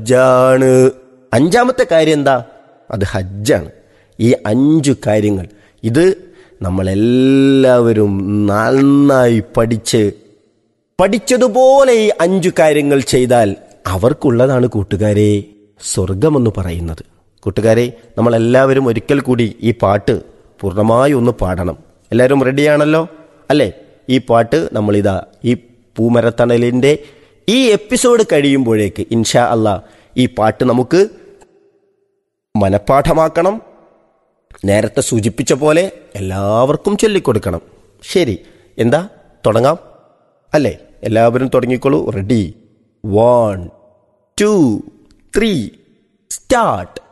ഹജ്ജാണ് അഞ്ചാമത്തെ കാര്യം എന്താ അത് ഹജ്ജാണ് ഈ അഞ്ചു കാര്യങ്ങൾ ഇത് നമ്മളെല്ലാവരും നന്നായി പഠിച്ച് പഠിച്ചതുപോലെ ഈ അഞ്ചു കാര്യങ്ങൾ ചെയ്താൽ അവർക്കുള്ളതാണ് കൂട്ടുകാരെ സ്വർഗമെന്ന് പറയുന്നത് കൂട്ടുകാരെ നമ്മളെല്ലാവരും ഒരിക്കൽ കൂടി ഈ പാട്ട് പൂർണ്ണമായി ഒന്ന് പാടണം എല്ലാവരും റെഡിയാണല്ലോ അല്ലേ ഈ പാട്ട് നമ്മളിതാ ഈ പൂമരത്തണലിൻ്റെ ഈ എപ്പിസോഡ് കഴിയുമ്പോഴേക്ക് ഇൻഷാ അല്ലാ ഈ പാട്ട് നമുക്ക് മനഃപ്പാഠമാക്കണം നേരത്തെ സൂചിപ്പിച്ച പോലെ എല്ലാവർക്കും ചൊല്ലിക്കൊടുക്കണം ശരി എന്താ തുടങ്ങാം അല്ലേ എല്ലാവരും തുടങ്ങിക്കോളൂ ready one two three start